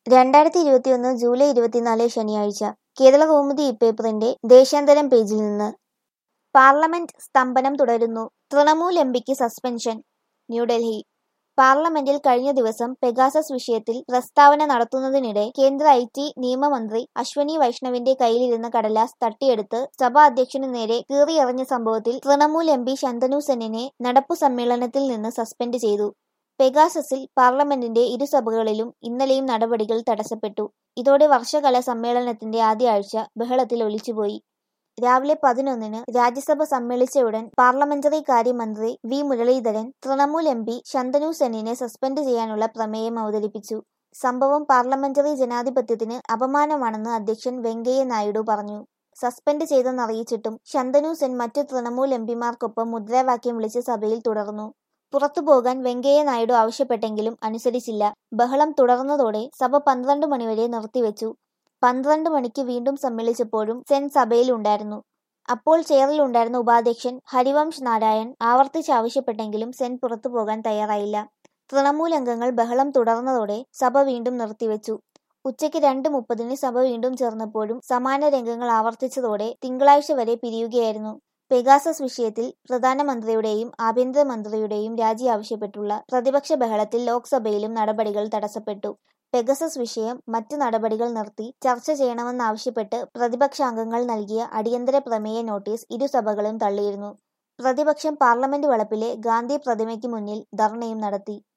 രണ്ടായിരത്തി ഇരുപത്തിയൊന്ന് ജൂലൈ ഇരുപത്തിനാല് ശനിയാഴ്ച കേരളകൗമുദി ഇപ്പേപ്പറിന്റെ ദേശാന്തരം പേജിൽ നിന്ന് പാർലമെന്റ് സ്തംഭനം തുടരുന്നു തൃണമൂൽ എംപിക്ക് സസ്പെൻഷൻ ന്യൂഡൽഹി പാർലമെന്റിൽ കഴിഞ്ഞ ദിവസം പെഗാസസ് വിഷയത്തിൽ പ്രസ്താവന നടത്തുന്നതിനിടെ കേന്ദ്ര ഐ ടി നിയമമന്ത്രി അശ്വനി വൈഷ്ണവിന്റെ കയ്യിലിരുന്ന കടലാസ് തട്ടിയെടുത്ത് സഭാ അധ്യക്ഷനു നേരെ കീറിയെറിഞ്ഞ സംഭവത്തിൽ തൃണമൂൽ എം പി ശന്തനു സെന്നിനെ നടപ്പു സമ്മേളനത്തിൽ നിന്ന് സസ്പെൻഡ് ചെയ്തു പെഗാസസിൽ പാർലമെന്റിന്റെ ഇരുസഭകളിലും ഇന്നലെയും നടപടികൾ തടസ്സപ്പെട്ടു ഇതോടെ വർഷകാല സമ്മേളനത്തിന്റെ ആദ്യ ആഴ്ച ബഹളത്തിൽ ഒലിച്ചുപോയി രാവിലെ പതിനൊന്നിന് രാജ്യസഭ സമ്മേളിച്ച ഉടൻ പാർലമെന്ററി കാര്യമന്ത്രി V Muraleedharan Trinamool M P Santhanu സെന്നിനെ സസ്പെൻഡ് ചെയ്യാനുള്ള പ്രമേയം അവതരിപ്പിച്ചു സംഭവം പാർലമെന്ററി ജനാധിപത്യത്തിന് അപമാനമാണെന്ന് അധ്യക്ഷൻ വെങ്കയ്യ നായിഡു പറഞ്ഞു സസ്പെൻഡ് ചെയ്തെന്നറിയിച്ചിട്ടും ശന്തനു സെൻ മറ്റ് തൃണമൂൽ എംപിമാർക്കൊപ്പം മുദ്രാവാക്യം വിളിച്ച് സഭയിൽ തുടർന്നു പുറത്തുപോകാൻ വെങ്കയ്യ നായിഡു ആവശ്യപ്പെട്ടെങ്കിലും അനുസരിച്ചില്ല ബഹളം തുടർന്നതോടെ സഭ പന്ത്രണ്ട് മണിവരെ നിർത്തിവെച്ചു പന്ത്രണ്ട് മണിക്ക് വീണ്ടും സമ്മേളിച്ചപ്പോഴും സെൻ സഭയിലുണ്ടായിരുന്നു അപ്പോൾ ചെയറിലുണ്ടായിരുന്ന ഉപാധ്യക്ഷൻ ഹരിവംശ് നാരായൺ ആവർത്തിച്ചാവശ്യപ്പെട്ടെങ്കിലും സെൻ പുറത്തുപോകാൻ തയ്യാറായില്ല തൃണമൂൽ അംഗങ്ങൾ ബഹളം തുടർന്നതോടെ സഭ വീണ്ടും നിർത്തിവെച്ചു ഉച്ചയ്ക്ക് രണ്ട് മുപ്പതിന് സഭ വീണ്ടും ചേർന്നപ്പോഴും സമാന രംഗങ്ങൾ ആവർത്തിച്ചതോടെ തിങ്കളാഴ്ച വരെ പിരിയുകയായിരുന്നു പെഗാസസ് വിഷയത്തിൽ പ്രധാനമന്ത്രിയുടെയും ആഭ്യന്തരമന്ത്രിയുടെയും രാജി ആവശ്യപ്പെട്ടുള്ള പ്രതിപക്ഷ ബഹളത്തിൽ ലോക്സഭയിലും നടപടികൾ തടസ്സപ്പെട്ടു പെഗസസ് വിഷയം മറ്റു നടപടികൾ നിർത്തി ചർച്ച ചെയ്യണമെന്നാവശ്യപ്പെട്ട് പ്രതിപക്ഷാംഗങ്ങൾ നൽകിയ അടിയന്തര പ്രമേയ നോട്ടീസ് ഇരുസഭകളും തള്ളിയിരുന്നു പ്രതിപക്ഷം പാർലമെന്റ് വളപ്പിലെ ഗാന്ധി പ്രതിമയ്ക്ക് മുന്നിൽ ധർണയും നടത്തി